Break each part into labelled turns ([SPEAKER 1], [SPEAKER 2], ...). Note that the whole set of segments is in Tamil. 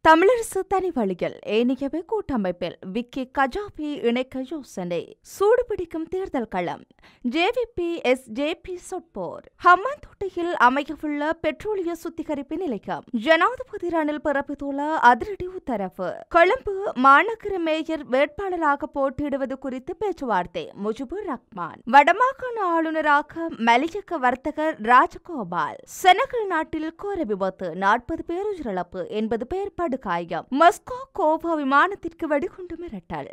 [SPEAKER 1] தமிழரசு தனி வழியில் ஏனையவை கூட்டமைப்பில் விக்கி கஜாபி இணைக்க யோசனை சூடுபிடிக்கும் தேர்தல் களம் ஜேவிபி எஸ் ஜேபி சொட்போர் ஹம்மாந்தோட்டையில் அமையவுள்ள பெட்ரோலிய சுத்திகரிப்பு நிலையம் ஜனாதிபதி ரணில் பிறப்பித்துள்ள அதிரடி உத்தரவு கொழும்பு மாநகர மேயர் வேட்பாளராக போட்டியிடுவது குறித்து பேச்சுவார்த்தை முஜிபுர் ரஹ்மான் வடமாகாண ஆளுநராக மலையக வர்த்தகர் ராஜகோபால் செனகல் நாட்டில் கோர விபத்து நாற்பது பேர் உயிரிழப்பு எண்பது பேர் படுகாயம் மஸ்கோ கோவா விமானத்திற்கு வெடிகுண்டு மிரட்டல்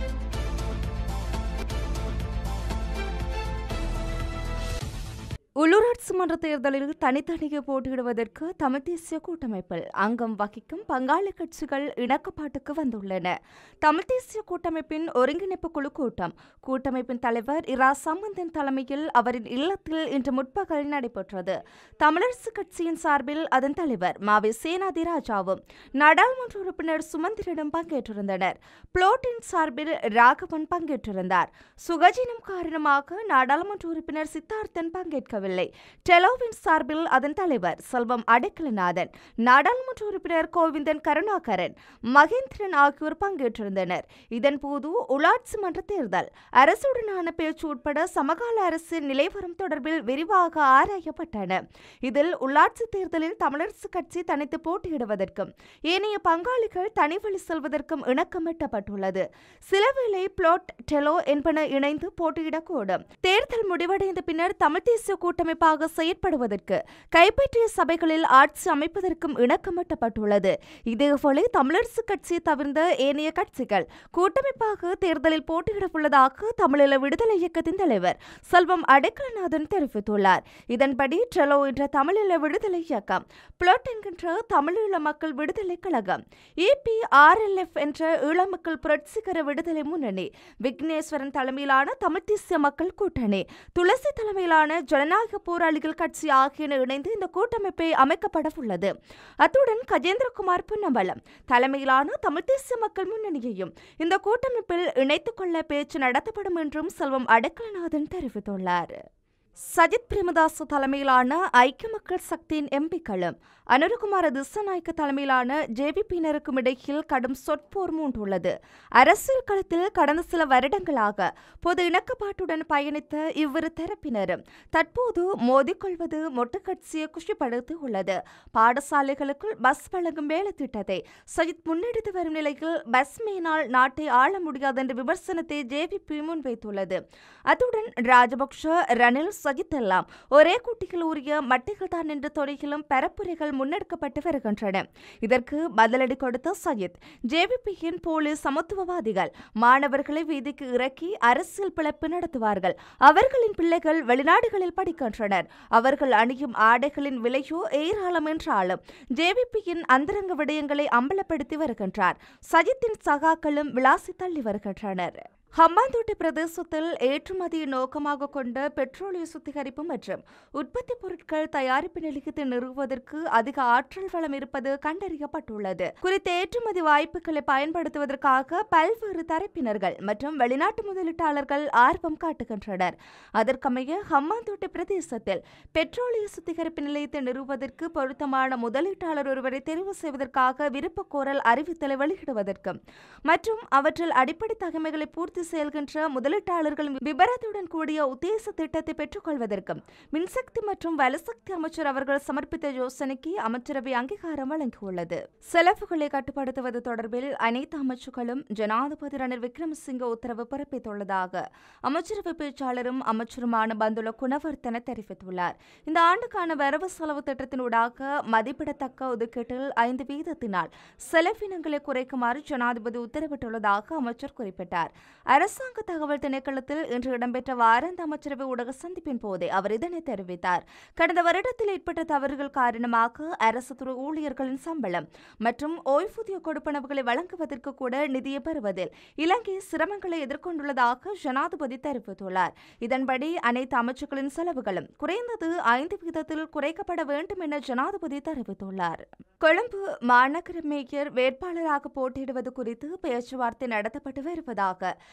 [SPEAKER 1] உள்ளூராட்சி மன்ற தேர்தலில் தனித்தனியே போட்டியிடுவதற்கு தமிழ் தேசிய கூட்டமைப்பில் அங்கம் வகிக்கும் பங்காளி கட்சிகள் இணக்கப்பாட்டுக்கு வந்துள்ளன தமிழ் தேசிய கூட்டமைப்பின் ஒருங்கிணைப்பு குழு கூட்டம் கூட்டமைப்பின் தலைவர் இரா சம்பந்தன் தலைமையில் அவரின் இல்லத்தில் இன்று முற்பகல் நடைபெற்றது தமிழரசு கட்சியின் சார்பில் அதன் தலைவர் மாவி சேனாதி ராஜாவும் நாடாளுமன்ற உறுப்பினர் சுமந்திரனும் பங்கேற்றிருந்தனர் புளோட்டின் சார்பில் ராகவன் பங்கேற்றிருந்தார் சுகஜீனம் காரணமாக நாடாளுமன்ற உறுப்பினர் சித்தார்த்தன் பங்கேற்கவில்லை டெலோவின் சார்பில் அதன் தலைவர் செல்வம் அடைக்கலநாதன் நாடாளுமன்ற உறுப்பினர் கோவிந்தன் கருணாகரன் மகேந்திரன் ஆகியோர் பங்கேற்றிருந்தனர் இதன்போது உள்ளாட்சி மன்ற தேர்தல் அரசுடனான பேச்சு உட்பட சமகால அரசின் நிலைவரம் தொடர்பில் விரிவாக ஆராயப்பட்டன இதில் உள்ளாட்சி தேர்தலில் தமிழரசு கட்சி தனித்து போட்டியிடுவதற்கும் ஏனைய பங்காளிகள் தனிவழி செல்வதற்கும் இணக்கமிட்டப்பட்டுள்ளது சிலவேளை பிளாட் டெலோ என்பன இணைந்து போட்டியிடக்கூடும் தேர்தல் முடிவடைந்த பின்னர் தமிழ் தேசிய கூட்டமைப்பாக செயற்படுவதற்கு கைப்பற்றிய சபைகளில் ஆட்சி அமைப்பதற்கும் இணக்கமிட்டப்பட்டுள்ளது இதேபோல தமிழரசு கட்சி தவிர்ந்த ஏனைய கட்சிகள் கூட்டமைப்பாக தேர்தலில் போட்டியிட உள்ளதாக தமிழீழ விடுதலை இயக்கத்தின் தலைவர் செல்வம் அடைக்கலநாதன் தெரிவித்துள்ளார் இதன்படி ட்ரெலோ என்ற தமிழீழ விடுதலை இயக்கம் பிளாட் என்கின்ற தமிழீழ மக்கள் விடுதலை கழகம் ஏபி ஆர்எல்எஃப் என்ற ஈழ மக்கள் புரட்சிகர விடுதலை முன்னணி விக்னேஸ்வரன் தலைமையிலான தமிழ் தேசிய மக்கள் கூட்டணி துளசி தலைமையிலான ஜனநாயக போராளிகள் கட்சி ஆகியன இணைந்து இந்த கூட்டமைப்பை அமைக்கப்பட உள்ளது அத்துடன் கஜேந்திரகுமார் பொன்னம்பலம் தலைமையிலான தமிழ் தேசிய மக்கள் முன்னணியையும் இந்த கூட்டமைப்பில் இணைத்துக் கொள்ள பேச்சு நடத்தப்படும் என்றும் செல்வம் அடக்கலநாதன் தெரிவித்துள்ளார் சஜித் பிரேமதாச தலைமையிலான ஐக்கிய மக்கள் சக்தியின் எம்பிக்களும் அனுரகுமார திசநாயக்க தலைமையிலான ஜேவிபியினருக்கும் இடையில் கடும் சொற்போர் மூண்டுள்ளது அரசியல் களத்தில் கடந்த சில வருடங்களாக பொது இணக்கப்பாட்டுடன் பயணித்த இவ்விரு தரப்பினரும் தற்போது மோதிக்கொள்வது மொட்டு கட்சியை குஷிப்படுத்தி உள்ளது பாடசாலைகளுக்குள் பஸ் வழங்கும் வேலை திட்டத்தை சஜித் முன்னெடுத்து வரும் நிலையில் பஸ் மேனால் நாட்டை ஆள முடியாது என்ற விமர்சனத்தை ஜேவிபி முன்வைத்துள்ளது அத்துடன் ராஜபக்ஷ ரணில் சஜித் எல்லாம் ஒரே கூட்டிகள் உரிய மட்டைகள் தான் என்ற தொடையிலும் பரப்புரைகள் முன்னெடுக்கப்பட்டு வருகின்றன இதற்கு பதிலடி கொடுத்த சஜித் ஜேவிபியின் போலீஸ் சமத்துவவாதிகள் மாணவர்களை வீதிக்கு இறக்கி அரசியல் பிளப்பு நடத்துவார்கள் அவர்களின் பிள்ளைகள் வெளிநாடுகளில் படிக்கின்றனர் அவர்கள் அணியும் ஆடைகளின் விலையோ ஏராளம் என்றாலும் ஜேவிபியின் அந்தரங்க விடயங்களை அம்பலப்படுத்தி வருகின்றார் சஜித்தின் சகாக்களும் விளாசி தள்ளி வருகின்றனர் ஹம்பாந்தோட்டை பிரதேசத்தில் ஏற்றுமதியை நோக்கமாக கொண்ட பெட்ரோலிய சுத்திகரிப்பு மற்றும் உற்பத்தி பொருட்கள் தயாரிப்பு நிலையத்தை நிறுவுவதற்கு அதிக ஆற்றல் வளம் இருப்பது கண்டறியப்பட்டுள்ளது குறித்த ஏற்றுமதி வாய்ப்புகளை பயன்படுத்துவதற்காக பல்வேறு தரப்பினர்கள் மற்றும் வெளிநாட்டு முதலீட்டாளர்கள் ஆர்வம் காட்டுகின்றனர் அதற்கமைய ஹம்பாந்தோட்டை பிரதேசத்தில் பெட்ரோலிய சுத்திகரிப்பு நிலையத்தை நிறுவுவதற்கு பொருத்தமான முதலீட்டாளர் ஒருவரை தெரிவு செய்வதற்காக விருப்ப கோரல் அறிவித்தலை வெளியிடுவதற்கும் மற்றும் அவற்றில் அடிப்படை தகமைகளை பூர்த்தி செயல்கின்ற முதலீட்டாளர்களின் விபரத்துடன் கூடிய உத்தேச திட்டத்தை பெற்றுக்கொள்வதற்கும் மின்சக்தி மற்றும் வலசக்தி அமைச்சர் அவர்கள் சமர்ப்பித்த யோசனைக்கு அமைச்சரவை அங்கீகாரம் வழங்கியுள்ளது செலவுகளை கட்டுப்படுத்துவது தொடர்பில் அனைத்து அமைச்சுகளும் ஜனாதிபதி ரணில் விக்ரமசிங்க உத்தரவு பிறப்பித்துள்ளதாக அமைச்சரவை பேச்சாளரும் அமைச்சருமான பந்துல குணவர்த்தன தெரிவித்துள்ளார் இந்த ஆண்டுக்கான வரவு செலவு திட்டத்தினூடாக மதிப்பிடத்தக்க ஒதுக்கீட்டில் ஐந்து வீதத்தினால் செலவினங்களை குறைக்குமாறு ஜனாதிபதி உத்தரவிட்டுள்ளதாக அமைச்சர் குறிப்பிட்டார் அரசாங்க தகவல் திணைக்களத்தில் இன்று இடம்பெற்ற வாராந்த அமைச்சரவை ஊடக சந்திப்பின் போதே அவர் இதனை தெரிவித்தார் கடந்த வருடத்தில் ஏற்பட்ட தவறுகள் காரணமாக அரசு துறை ஊழியர்களின் சம்பளம் மற்றும் ஓய்வூதிய கொடுப்பனவுகளை வழங்குவதற்கு கூட நிதியை பெறுவதில் இலங்கை சிரமங்களை எதிர்கொண்டுள்ளதாக ஜனாதிபதி தெரிவித்துள்ளார் இதன்படி அனைத்து அமைச்சுக்களின் செலவுகளும் குறைந்தது ஐந்து வீதத்தில் குறைக்கப்பட வேண்டும் என ஜனாதிபதி தெரிவித்துள்ளார் கொழும்பு மாநகர மேயர் வேட்பாளராக போட்டியிடுவது குறித்து பேச்சுவார்த்தை நடத்தப்பட்டு வருவதாக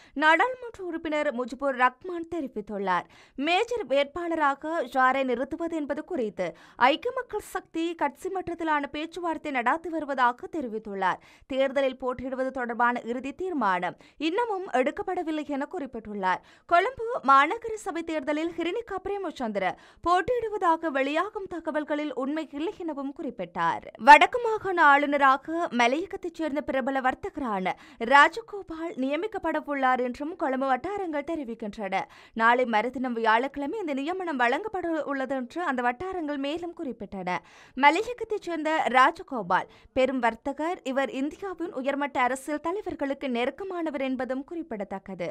[SPEAKER 1] நாடாளுமன்ற உறுப்பினர் முஜிபுர் ரஹ்மான் தெரிவித்துள்ளார் மேஜர் வேட்பாளராக யாரை நிறுத்துவது என்பது குறித்து ஐக்கிய மக்கள் சக்தி கட்சி மட்டத்திலான பேச்சுவார்த்தை நடாத்தி வருவதாக தெரிவித்துள்ளார் தேர்தலில் போட்டியிடுவது தொடர்பான இறுதி தீர்மானம் இன்னமும் எடுக்கப்படவில்லை என குறிப்பிட்டுள்ளார் கொழும்பு மாநகர சபை தேர்தலில் ஹிரினிகா பிரேமச்சந்திர போட்டியிடுவதாக வெளியாகும் தகவல்களில் உண்மை இல்லை எனவும் குறிப்பிட்டார் வடக்கு மாகாண ஆளுநராக மலையகத்தைச் சேர்ந்த பிரபல வர்த்தகரான ராஜகோபால் நியமிக்கப்பட உள்ளார் என்றும் கொழும்பு வட்டாரங்கள் தெரிவிக்கின்றன நாளை மறுதினம் வியாழக்கிழமை இந்த நியமனம் வழங்கப்பட உள்ளது என்று அந்த வட்டாரங்கள் மேலும் குறிப்பிட்டன மலையகத்தைச் சேர்ந்த ராஜகோபால் பெரும் வர்த்தகர் இவர் இந்தியாவின் உயர்மட்ட அரசியல் தலைவர்களுக்கு நெருக்கமானவர் என்பதும் குறிப்பிடத்தக்கது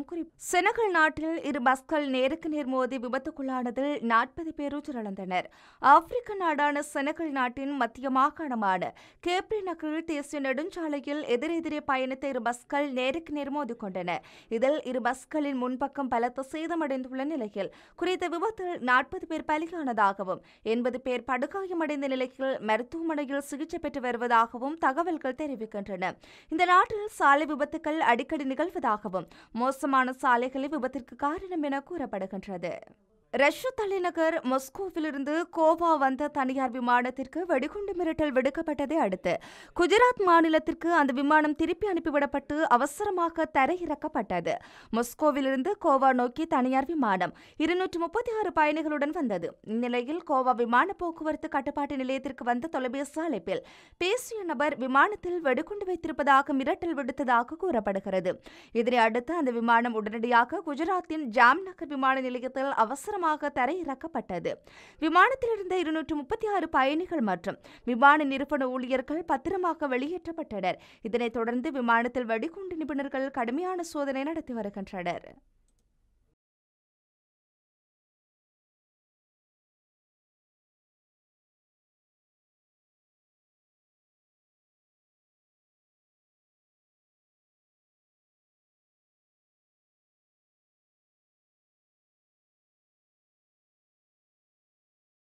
[SPEAKER 1] செனகல் நாட்டில் இரு பஸ்கள் நேருக்கு நேர் மோதி விபத்துக்குள்ளானதில் நாற்பது பேர் உயிரிழந்தனர் ஆப்பிரிக்க நாடான செனகல் நாட்டின் மத்திய மாகாணமான கேப்ரி நகரில் தேசிய நெடுஞ்சாலையில் எதிரெதிரே பயணித்த இரு பஸ்கள் நேருக்கு நேர் மோதிக்கொண்டன இதில் இரு பஸ்களின் முன்பக்கம் பலத்த சேதமடைந்துள்ள நிலையில் குறித்த விபத்தில் நாற்பது பேர் பலியானதாகவும் எண்பது பேர் படுகாயமடைந்த நிலையில் மருத்துவமனையில் சிகிச்சை பெற்று வருவதாகவும் தகவல்கள் தெரிவிக்கின்றன இந்த நாட்டில் சாலை விபத்துக்கள் அடிக்கடி நிகழ்வதாகவும் மோசமான சாலைகளே விபத்திற்கு காரணம் என கூறப்படுகின்றது ரஷ்ய தலைநகர் மொஸ்கோவிலிருந்து கோவா வந்த தனியார் விமானத்திற்கு வெடிகுண்டு மிரட்டல் விடுக்கப்பட்டதை அடுத்து குஜராத் மாநிலத்திற்கு அந்த விமானம் திருப்பி அனுப்பிவிடப்பட்டு அவசரமாக தரையிறக்கப்பட்டது மொஸ்கோவிலிருந்து கோவா நோக்கி தனியார் விமானம் இருநூற்று முப்பத்தி ஆறு பயணிகளுடன் வந்தது இந்நிலையில் கோவா விமான போக்குவரத்து கட்டுப்பாட்டு நிலையத்திற்கு வந்த தொலைபேசி அழைப்பில் பேசிய நபர் விமானத்தில் வெடிகுண்டு வைத்திருப்பதாக மிரட்டல் விடுத்ததாக கூறப்படுகிறது இதனை அடுத்து அந்த விமானம் உடனடியாக குஜராத்தின் ஜாம்நகர் விமான நிலையத்தில் அவசர அவசரமாக தரையிறக்கப்பட்டது விமானத்தில் இருந்த இருநூற்று முப்பத்தி ஆறு பயணிகள் மற்றும் விமான நிறுவன ஊழியர்கள் பத்திரமாக வெளியேற்றப்பட்டனர் இதனைத் தொடர்ந்து விமானத்தில் வெடிகுண்டு நிபுணர்கள் கடுமையான சோதனை நடத்தி வருகின்றனர்